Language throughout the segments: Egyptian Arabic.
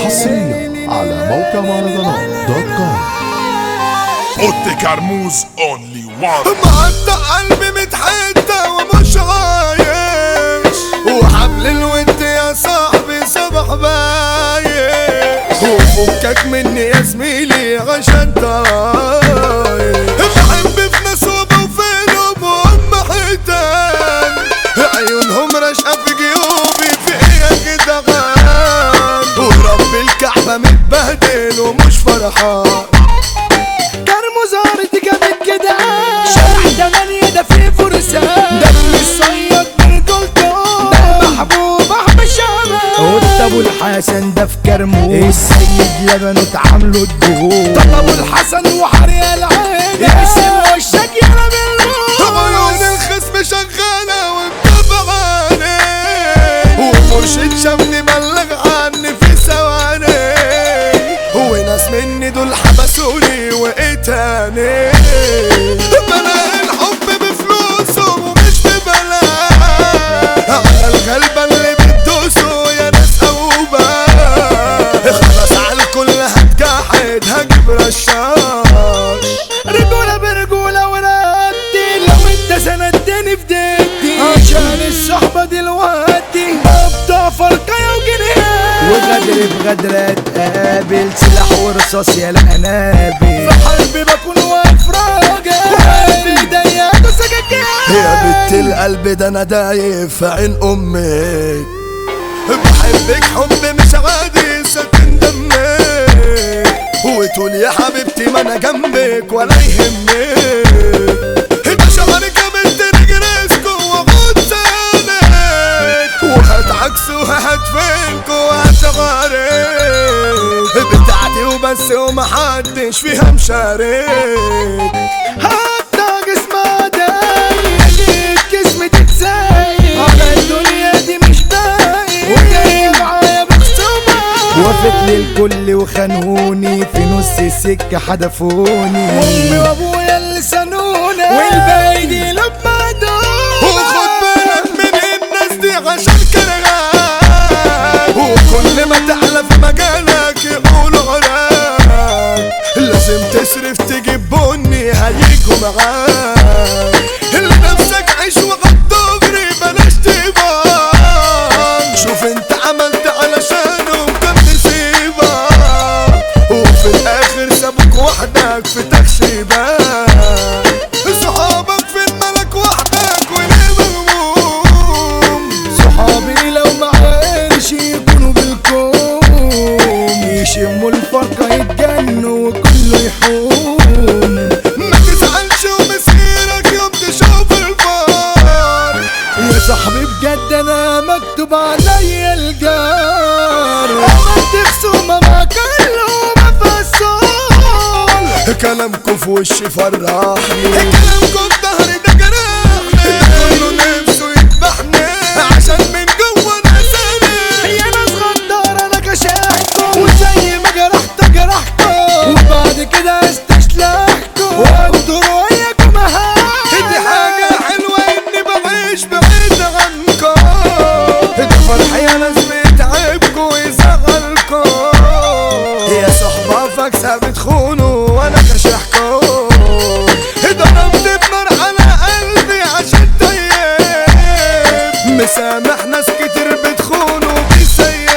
حصريا على موقع مهرجانات دوت كوم اوتي كرموز اونلي وان مقطع قلبي متحتة ومش عايش وحبل الود يا صاحبي صبح بايش وفكك مني يا زميلي عشان طايش بحب في ناس وبوفين وهم حيتان عيونهم رشقة في جيوبي فيا كده غان ورب الكعبة متبهدل ومش فرحان كرمو زارت جابت كده شارع تمانية ده فيه فرسان ده اللي الصياد من دولتون ده محبوب احمد شعبان قلت ابو الحسن ده في كرمو السيد لبنه اتعاملوا الدهور طب ابو الحسن وحريا العين يقسم وشك يا عيون بالروس الخصم شغالة ومتابع عليه ومرشد شمني بلغ عني في ثواني وناس مني دول حبسوني وقتاني بلاقي الحب بفلوسه ومش ببلاش على الغلبة اللي بتدوسه يا ناس أوبا خلاص على الكل هتجحد هجيب رشاش رجولة برجولة وردي لو انت سندتني في ديتي عشان الصحبة دلوقتي ابدا فرقة وجنيه وغدر بغدر اتقابل سلاح ورصاص يا الانابل في حرب بكون واقف راجل وقلبي ايديا وسكاكين يا بنت القلب ده انا دايب في عين امك بحبك حب مش عادي سكن دمك وتقول يا حبيبتي ما انا جنبك ولا يهمك بشعرك يا بنت رجلسكو وغد سالك وهات عكسه وهات فينكو وهات غارك بتاعتي وبس ومحدش فيها مشارك حتى جسمها دايق اكيد جسمي تتزايق على الدنيا دي مش باين وجاي معايا بخصومة وافت للكل وخانوني في نص السكة حدفوني امي وابويا اللي سانوني والباقي دي لما وخد بالك من الناس دي عشان كرهاك وكل ما تعلى في مجالك يقولوا عراك لازم تصرف تجيب بني هيجوا معاك اللي نفسك عيش وغد دغري بلاش تبان شوف انت عملت علشانه وكمل سيبك وفي الاخر سابوك وحدك في تخشيبك صحابك في الملك وحدك وليه مغموم صحابي لو معاش يكونوا بالكون يشموا الفرقة يتجنوا وكله يحوم ما تزعلش ومسيرك يوم تشوف الفار يا صاحبي بجد انا مكتوب عليا الجار عملت خصومة مع كله مفصول كلامكم في وشي فرحني كلامكم في ظهري ده جرحني كله نفسه يذبحني عشان من جوه انا سامي يا ناس غدار انا كشحكم وزي ما جرحت جرحكم وبعد كده استشلحكم وانتوا رؤيكم دي حاجة حلوة اني بعيش بعيد عنكم ده فرح يا ناس بيتعبكم ويزعلكم يا صحبة فاكسة بتخونوا وانا كشحكم ضربت بنار على قلبي عشان طيب مسامح ناس كتير بتخون وبيسيب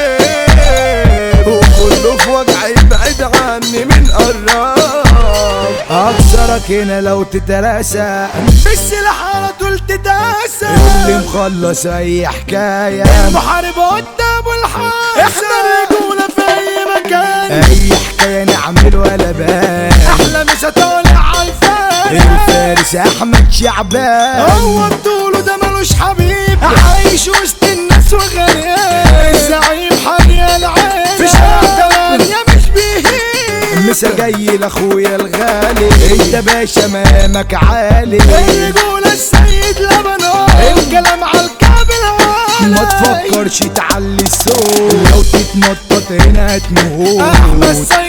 وكله في وجعي بعيد عني من قرب اكسرك هنا لو تتراسى بالسلاح على طول تتاسى اللي مخلص اي حكاية المحارب قدام الحاسة احنا الرجولة في اي مكان اي حكاية نعمل ولا بان احلى مش هطالع عالفان الفارس احمد شعبان هو بطوله ده ملوش حبيب عايش وسط الناس وغريب الزعيم حي العين في شارع تمانية مش بيهين مسا جاي لاخويا الغالي انت باشا مامك عالي الرجولة السيد لبنان الكلام على الكابل عالي ما تفكرش تعلي الصوت لو تتنطط هنا هتموت احمد